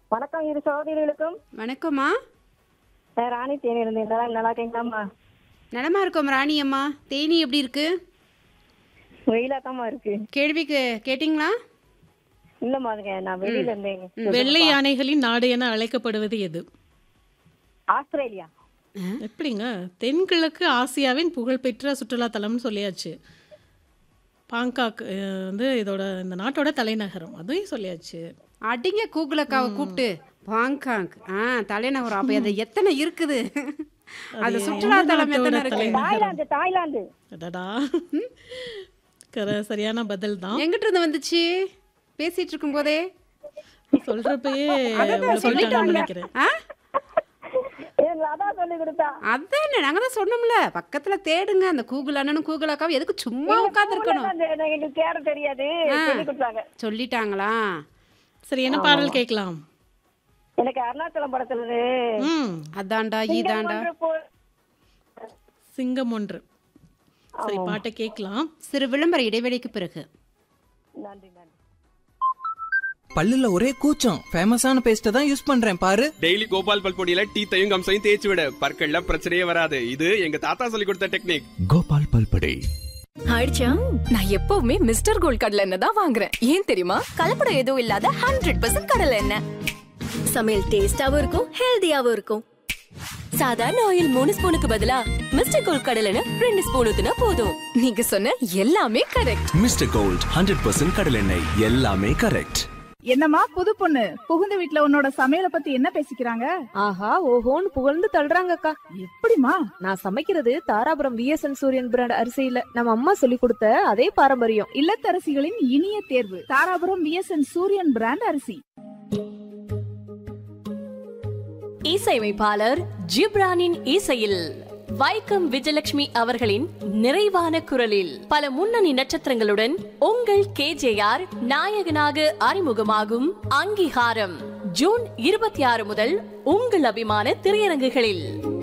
வணக்கம் இரு சகோதரிகளுக்கும் வணக்கம்மா நான் ராணி தேனி இருந்தேன் நல்லா நல்லா இருக்கீங்களாம்மா நலமா இருக்கோம் ராணி அம்மா தேனி எப்படி இருக்கு வெயிலாத்தாம்மா இருக்கு கேள்வி கே- கேட்டிங்களா இல்லம்மா அதுங்க நான் வெளியில இருந்தேங்க வெள்ளை யானைகளின் நாடு என அழைக்கப்படுவது எது ஆஸ்திரேலியா எப்படிங்க தென்கிழக்கு ஆசியாவின் புகழ்பெற்ற சுற்றுலா தலம்னு சொல்லியாச்சு பாங்காக் அஹ், வந்து இதோட இந்த நாட்டோட தலைநகரம் அதையும் சொல்லியாச்சு அடிங்க கூகுளக்காவை கூப்பிட்டு பாங்காங் ஆ தலைநகரம் அப்ப அது எத்தனை இருக்குது அது சுற்றுலா தலம் எத்தனை இருக்கு தாய்லாந்து தாய்லாந்து அடடா கர சரியான பதில் தான் எங்கிட்ட இருந்து வந்துச்சு பேசிட்டு இருக்கும் போதே சொல்றப்பயே உங்களுக்கு சொல்லிட்டாங்கன்னு நினைக்கிறேன் ஆ எனக்கு அதான் சொல்லி கொடுத்தா அதான் நாங்க தான் சொன்னோம்ல பக்கத்துல தேடுங்க அந்த கூகுள் அண்ணனும் கூகுள் அக்காவும் எதுக்கு சும்மா உட்கார்ந்து இருக்கணும் அந்த எனக்கு எங்களுக்கு தேட தெரியாது சொல்லி கொடுத்தாங்க சொல்லிட்டாங்களா சரி என்ன பாடல் கேட்கலாம் எனக்கு அருணாச்சலம் படத்துல இருந்து ம் அதான்டா இதான்டா ஒன்று போ- சிங்கம் ஒன்று சரி பாட்டை கேட்கலாம் சிறு விளம்பர இடைவெளிக்கு பிறகு நன்றி நன்றி பல்லுல ஒரே கூச்சம் ஃபேமஸான பேஸ்ட தான் யூஸ் பண்றேன் பாரு டெய்லி கோபால் பல்பொடியில டீத்தையும் கம்சையும் தேய்ச்சி விட பற்கள்ல பிரச்சனையே வராது இது எங்க தாத்தா சொல்லி கொடுத்த டெக்னிக் கோபால் பல்படை ஆயிடுச்சா நான் எப்பவுமே மிஸ்டர் கோல்ட் கடலை எண்ணெய் தான் வாங்குறேன் ஏன் தெரியுமா கலப்படம் எதுவும் இல்லாத ஹண்ட்ரட் பர்சன்ட் கடலை எண்ணெய் சமையல் டேஸ்டாவும் இருக்கும் ஹெல்தியாவும் இருக்கும் சாதாரண ஆயில் மூணு ஸ்பூனுக்கு பதிலா மிஸ்டர் கோல்ட் கடலை எண்ணெய் ரெண்டு ஸ்பூன் ஊத்துனா போதும் நீங்க சொன்ன எல்லாமே correct mister gold hundred percent கடலெண்ணெய் எல்லாமே கரெக்ட் என்னம்மா புது பொண்ணு புகுந்த வீட்ல உன்னோட சமையல பத்தி என்ன பேசிக்கிறாங்க ஆஹா ஓஹோன்னு புகழ்ந்து தள்ளுறாங்கக்கா எப்படிமா நான் சமைக்கிறது தாராபுரம் விஎஸ்என் சூரியன் பிராண்ட் அரிசியில நம்ம அம்மா சொல்லி கொடுத்த அதே பாரம்பரியம் இல்லத்தரசிகளின் இனிய தேர்வு தாராபுரம் விஎஸ்என் சூரியன் பிராண்ட் அரிசி இசையமைப்பாளர் ஜிப்ரானின் இசையில் வைக்கம் விஜயலட்சுமி அவர்களின் நிறைவான குரலில் பல முன்னணி நட்சத்திரங்களுடன் உங்கள் கேஜேஆர் நாயகனாக அறிமுகமாகும் அங்கீகாரம் ஜூன் இருபத்தி ஆறு முதல் உங்கள் அபிமான திரையரங்குகளில்